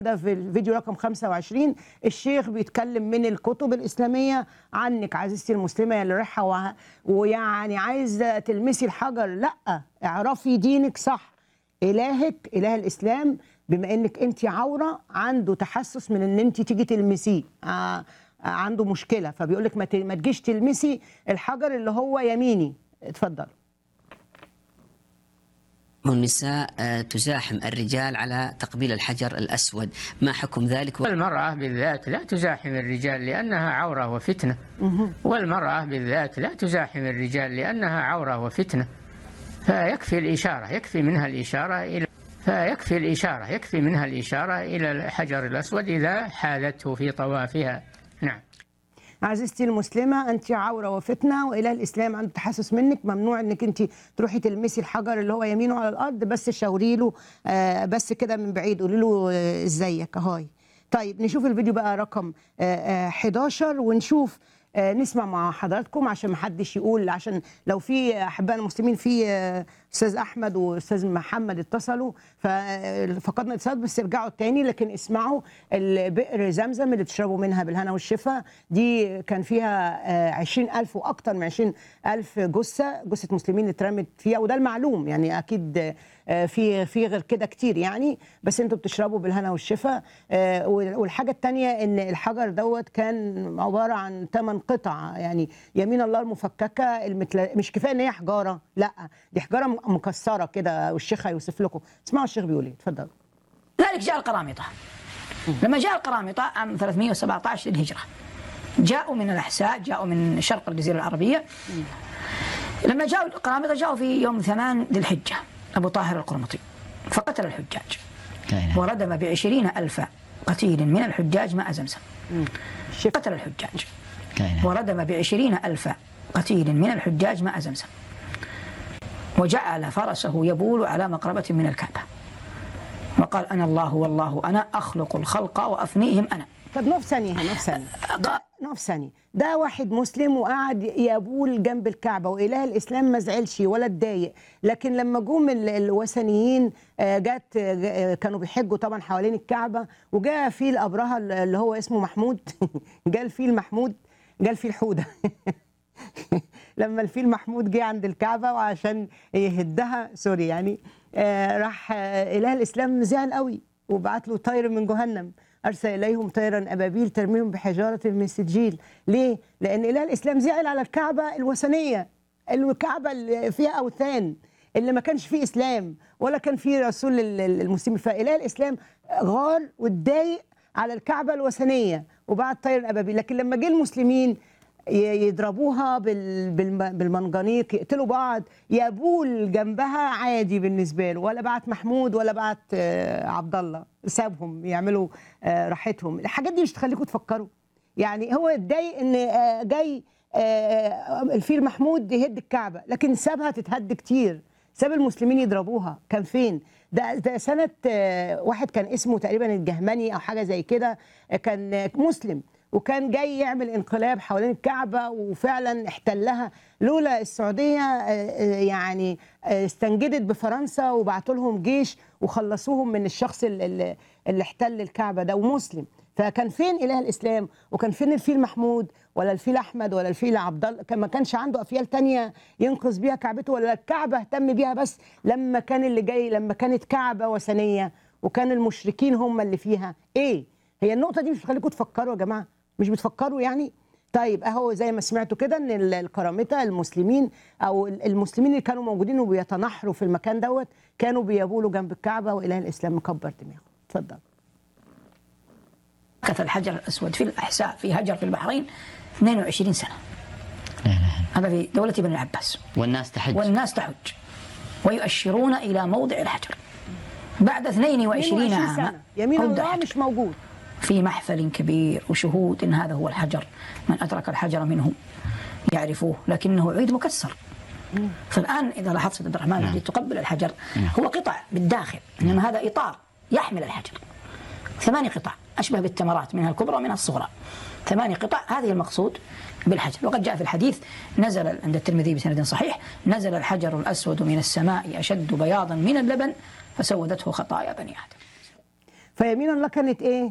ده في الفيديو رقم 25 الشيخ بيتكلم من الكتب الإسلامية عنك عزيزتي المسلمة اللي رايحة وه- ويعني عايزة تلمسي الحجر لا اعرفي دينك صح إلهك إله الإسلام بما إنك أنت عورة عنده تحسس من إن أنت تيجي تلمسيه آه عنده مشكلة فبيقول لك ما ت- ما تجيش تلمسي الحجر اللي هو يميني اتفضل والنساء آه، تزاحم الرجال على تقبيل الحجر الأسود ما حكم ذلك والمرأة بالذات لا تزاحم الرجال لأنها عورة وفتنة والمرأة بالذات لا تزاحم الرجال لأنها عورة وفتنة فيكفي الإشارة يكفي منها الإشارة إلى فيكفي الإشارة يكفي منها الإشارة إلى الحجر الأسود إذا حاذته في طوافها نعم عزيزتي المسلمة أنت عورة وفتنة وإله الإسلام عنده تحسس منك ممنوع أنك أنت تروحي تلمسي الحجر اللي هو يمينه على الأرض بس شاوري له آه، بس كده من بعيد قولي له آه، إزيك أهاي طيب نشوف الفيديو بقى رقم آه، آه، 11 ونشوف آه، نسمع مع حضراتكم عشان ما حدش يقول عشان لو في احبائنا المسلمين في آه، استاذ احمد واستاذ محمد اتصلوا ففقدنا اتصال بس ارجعوا تاني لكن اسمعوا البئر زمزم اللي بتشربوا منها بالهنا والشفا دي كان فيها آه، 20000 واكتر من 20000 جثه جثه مسلمين اترمت فيها وده المعلوم يعني اكيد آه، في في غير كده كتير يعني بس انتوا بتشربوا بالهنا والشفا آه، والحاجه الثانيه ان الحجر دوت كان عباره عن ثمان قطع يعني يمين الله المفككه المتل... مش كفايه ان هي حجاره لا دي حجاره م- مكسره كده والشيخ هيوصف لكم اسمعوا الشيخ بيقول ايه اتفضل ذلك جاء القرامطة لما جاء القرامطة عام 317 للهجرة جاءوا من الأحساء جاءوا من شرق الجزيرة العربية لما جاءوا القرامطة جاءوا في يوم ثمان ذي الحجة أبو طاهر القرمطي فقتل الحجاج وردم بعشرين ألف قتيل من الحجاج ماء زمزم الشيخ قتل الحجاج وردم بعشرين ألف قتيل من الحجاج ماء زمزم وجعل فرسه يبول على مقربة من الكعبة وقال أنا الله والله أنا أخلق الخلق وأفنيهم أنا طب نقف ثانيه نقف ثانيه نقف ثانيه ده واحد مسلم وقعد يبول جنب الكعبه واله الاسلام ما زعلش ولا اتضايق لكن لما جم ال- الوثنيين آه، جت آه، كانوا بيحجوا طبعا حوالين الكعبه وجاء فيل ابرهه اللي هو اسمه محمود جاء الفيل محمود جاء الفيل حوده لما الفيل محمود جه عند الكعبه وعشان يهدها سوري يعني آه راح آه اله الاسلام زعل قوي وبعت له طير من جهنم ارسل اليهم طيرا ابابيل ترميهم بحجاره من سجيل ليه لان اله الاسلام زعل على الكعبه الوثنيه الكعبه اللي فيها اوثان اللي ما كانش فيه اسلام ولا كان فيه رسول لل- لل- المسلمين فاله الاسلام غار واتضايق على الكعبه الوثنيه وبعت طير الابابيل لكن لما جه المسلمين ي- يضربوها بال- بالم- بالمنجنيق يقتلوا بعض يبول جنبها عادي بالنسبه له ولا بعت محمود ولا بعت آه، عبد الله سابهم يعملوا آه، راحتهم الحاجات دي مش تخليكم تفكروا يعني هو اتضايق ان آه، جاي آه، الفيل محمود يهد الكعبه لكن سابها تتهد كتير ساب المسلمين يضربوها كان فين ده, ده سنة آه، واحد كان اسمه تقريبا الجهمني أو حاجة زي كده آه، كان آه، مسلم وكان جاي يعمل انقلاب حوالين الكعبة وفعلا احتلها لولا السعودية آه، آه، يعني آه، استنجدت بفرنسا وبعتوا لهم جيش وخلصوهم من الشخص اللي, اللي- اللي احتل الكعبة ده ومسلم فكان فين اله الاسلام وكان فين الفيل محمود ولا الفيل احمد ولا الفيل عبد الله كان ما كانش عنده افيال تانية ينقذ بيها كعبته ولا الكعبه اهتم بيها بس لما كان اللي جاي لما كانت كعبه وثنيه وكان المشركين هم اللي فيها ايه هي النقطه دي مش بتخليكم تفكروا يا جماعه مش بتفكروا يعني طيب اهو زي ما سمعتوا كده ان ال- الكرامته المسلمين او ال- المسلمين اللي كانوا موجودين وبيتنحروا في المكان دوت كانوا بيبولوا جنب الكعبه واله الاسلام مكبر دماغه اتفضل مكث الحجر الأسود في الأحساء في هجر في البحرين 22 سنة هذا في دولة بني العباس والناس تحج والناس تحج ويؤشرون إلى موضع الحجر بعد 22 22 عاما سنه يمين رد الله الحجر. مش موجود في محفل كبير وشهود إن هذا هو الحجر من أدرك الحجر منهم يعرفوه لكنه عيد مكسر فالآن إذا لاحظت سيد عبد الرحمن الذي تقبل الحجر هو قطع بالداخل إنما هذا إطار يحمل الحجر ثماني قطع أشبه بالتمرات منها الكبرى ومنها الصغرى ثماني قطع هذه المقصود بالحجر وقد جاء في الحديث نزل عند الترمذي بسند صحيح نزل الحجر الأسود من السماء أشد بياضا من اللبن فسودته خطايا بني آدم فيمين الله كانت ايه